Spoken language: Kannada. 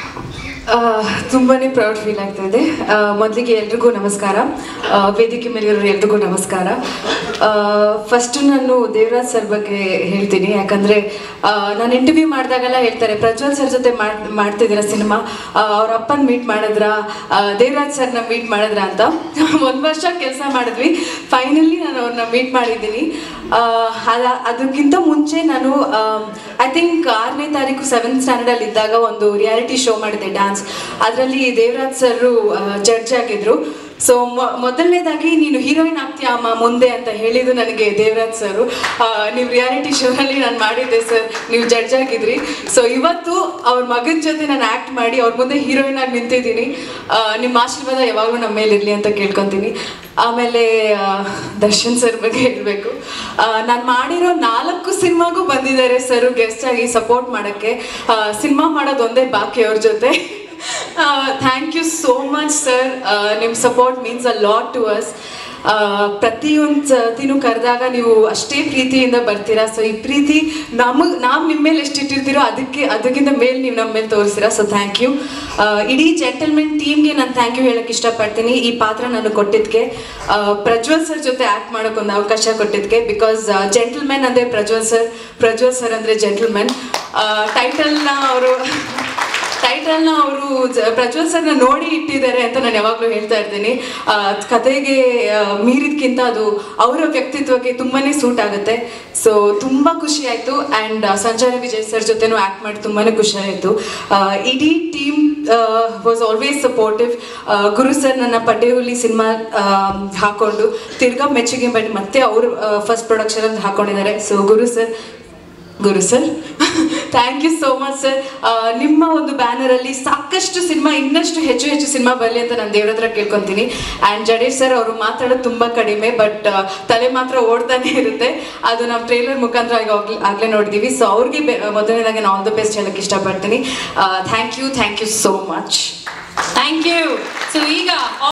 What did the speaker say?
ತುಂಬಾ ಪ್ರೌಡ್ ಫೀಲ್ ಆಗ್ತಾ ಇದೆ ಆ, ಮೊದಲಿಗೆ ಎಲ್ರಿಗೂ ನಮಸ್ಕಾರ ಆ, ವೇದಿಕೆ ಮೇಲಿರೋರು ಎಲ್ರಿಗೂ ನಮಸ್ಕಾರ ಫಸ್ಟ್ ನಾನು ದೇವರಾಜ್ ಸರ್ ಬಗ್ಗೆ ಹೇಳ್ತೀನಿ ಯಾಕಂದರೆ ನಾನು ಇಂಟರ್ವ್ಯೂ ಮಾಡಿದಾಗೆಲ್ಲ ಹೇಳ್ತಾರೆ ಪ್ರಜ್ವಲ್ ಸರ್ ಜೊತೆ ಮಾಡ್ ಮಾಡ್ತಿದ್ದೀರಾ ಸಿನಿಮಾ ಅವ್ರ ಅಪ್ಪನ ಮೀಟ್ ಮಾಡಿದ್ರ ದೇವರಾಜ್ ಸರ್ನ ಮೀಟ್ ಮಾಡಿದ್ರ ಅಂತ ಒಂದು ವರ್ಷ ಕೆಲಸ ಮಾಡಿದ್ವಿ ಫೈನಲಿ ನಾನು ಅವ್ರನ್ನ ಮೀಟ್ ಮಾಡಿದ್ದೀನಿ ಆ, ಅದ- ಅದಕ್ಕಿಂತ ಮುಂಚೆ ನಾನು ಐ ಥಿಂಕ್ ಆರನೇ ತಾರೀಕು ಸೆವೆಂತ್ ಸ್ಟ್ಯಾಂಡರ್ಡಲ್ಲಿ ಇದ್ದಾಗ ಒಂದು ರಿಯಾಲಿಟಿ ಶೋ ಮಾಡಿದೆ ಡ್ಯಾನ್ಸ್ ಅದರಲ್ಲಿ ದೇವರಾಜ್ ಸರ್ ಜಡ್ಜ್ ಆಗಿದ್ರು ಸೊ ಮೊದಲನೇದಾಗಿ ನೀನು ಹೀರೋಯಿನ್ ಆಗ್ತೀಯ ಅಮ್ಮ ಮುಂದೆ ಅಂತ ಹೇಳಿದ್ದು ನನಗೆ ದೇವರಾಜ್ ಸರ್ ನೀವು ರಿಯಾಲಿಟಿ ಶೋನಲ್ಲಿ ನಾನು ಮಾಡಿದ್ದೆ ಸರ್ ನೀವು ಜಡ್ಜ್ ಆಗಿದ್ರಿ ಸೊ ಇವತ್ತು ಅವ್ರ ಮಗನ ಜೊತೆ ನಾನು ಆ್ಯಕ್ಟ್ ಮಾಡಿ ಅವ್ರ ಮುಂದೆ ಹೀರೋಯಿನ್ ಆಗಿ ನಿಂತಿದ್ದೀನಿ ಆ, ನಿಮ್ಮ ಆಶೀರ್ವಾದ ಯಾವಾಗಲೂ ನಮ್ಮ ಮೇಲೆ ಇರಲಿ ಅಂತ ಕೇಳ್ಕೊತೀನಿ ಆಮೇಲೆ ಆ, ದರ್ಶನ್ ಸರ್ ಬಗ್ಗೆ ಹೇಳಬೇಕು ನಾನು ಮಾಡಿರೋ ನಾಲ್ಕು ಸಿನಿಮಾಗೂ ಬಂದಿದ್ದಾರೆ ಸರ್ ಗೆಸ್ಟ್ ಆಗಿ ಸಪೋರ್ಟ್ ಮಾಡೋಕ್ಕೆ ಸಿನಿಮಾ ಮಾಡೋದು ಒಂದೇ ಬಾಕಿ ಅವ್ರ ಜೊತೆ thank you so much sir ನಿಮ್ಮ support means a lot to us ಪ್ರತಿಯೊಂದು ಸತಿನೂ ಕರೆದಾಗ ನೀವು ಅಷ್ಟೇ ಪ್ರೀತಿಯಿಂದ ಬರ್ತೀರಾ ಸೊ ಈ ಪ್ರೀತಿ ನಮಗೆ ನಾವು ನಿಮ್ಮ ಮೇಲೆ ಎಷ್ಟು ಇಟ್ಟಿರ್ತೀರೋ ಅದಕ್ಕೆ ಅದಕ್ಕಿಂತ ಮೇಲೆ ನೀವು ನಮ್ಮ ಮೇಲೆ ತೋರಿಸ್ತೀರಾ ಸೊ ಥ್ಯಾಂಕ್ ಯು ಇಡೀ ಜೆಂಟಲ್ಮೆನ್ ಟೀಮ್ಗೆ ನಾನು ಥ್ಯಾಂಕ್ ಯು ಹೇಳಕ್ಕೆ ಇಷ್ಟಪಡ್ತೀನಿ ಈ ಪಾತ್ರ ನಾನು ಕೊಟ್ಟಿದ್ದಕ್ಕೆ ಪ್ರಜ್ವಲ್ ಸರ್ ಜೊತೆ ಆ್ಯಕ್ಟ್ ಮಾಡೋಕೆ ಒಂದು ಅವಕಾಶ ಕೊಟ್ಟಿದ್ದಕ್ಕೆ ಬಿಕಾಸ್ ಜೆಂಟಲ್ಮೆನ್ ಅಂದರೆ ಪ್ರಜ್ವಲ್ ಸರ್ ಪ್ರಜ್ವಲ್ ಸರ್ ಅಂದರೆ ಜೆಂಟಲ್ಮೆನ್ ಟೈಟಲ್ನ ಅವರು ಟೈಟಲ್ನ ಅವರು ಪ್ರಜ್ವಲ್ ಸರ್ನ ನೋಡಿ ಇಟ್ಟಿದ್ದಾರೆ ಅಂತ ನಾನು ಯಾವಾಗಲೂ ಹೇಳ್ತಾ ಇರ್ತೀನಿ ಆ, ಕತೆಗೆ ಆ, ಮೀರಿದ್ಕಿಂತ ಅದು ಅವರ ವ್ಯಕ್ತಿತ್ವಕ್ಕೆ ತುಂಬಾನೇ ಸೂಟ್ ಆಗುತ್ತೆ ಸೊ ತುಂಬ ಖುಷಿ ಆಯಿತು ಆ್ಯಂಡ್ ಸಂಜಯ್ ವಿಜಯ್ ಸರ್ ಜೊತೆನೂ ಆ್ಯಕ್ಟ್ ಮಾಡಿ ತುಂಬಾ ಖುಷಿ ಆಯಿತು ಇಡೀ team was always supportive Guru sir ನನ್ನ ಪಡ್ಡೆಹುಲಿ ಸಿನಿಮಾ ಹಾಕೊಂಡು ತಿರ್ಗಾ ಮೆಚ್ಚುಗೆ ಮಾಡಿ ಮತ್ತೆ ಅವರು ಫಸ್ಟ್ ಪ್ರೊಡಕ್ಷನ್ ಹಾಕೊಂಡಿದ್ದಾರೆ so Guru sir Guru sir thank you so much sir ನಿಮ್ಮ ಒಂದು ಬ್ಯಾನರಲ್ಲಿ ಸಾಕಷ್ಟು ಸಿನಿಮಾ ಇನ್ನಷ್ಟು ಹೆಚ್ಚು ಹೆಚ್ಚು ಸಿನಿಮಾ ಬರಲಿ ಅಂತ ನಾನು ದೇವ್ರ ಹತ್ರ ಕೇಳ್ಕೊತೀನಿ ಆ್ಯಂಡ್ ಜಡೇಶ್ ಸರ್ ಅವರು ಮಾತಾಡೋದು ತುಂಬ ಕಡಿಮೆ ಬಟ್ ತಲೆ ಮಾತ್ರ ಓಡ್ತಾನೆ ಇರುತ್ತೆ ಅದು ನಾವು ಟ್ರೇಲರ್ ಮುಖಾಂತರ ಈಗ ಆಗ್ಲೇ ಆಗಲೇ ನೋಡಿದ್ದೀವಿ ಸೊ ಅವ್ರಿಗೆ ಬೆ- ಮೊದಲನೇದಾಗಿ ನಾನು ಆಲ್ ದ ಬೆಸ್ಟ್ ಹೇಳಕ್ಕೆ ಇಷ್ಟಪಡ್ತೀನಿ thank you thank you so much thank you so ಈಗ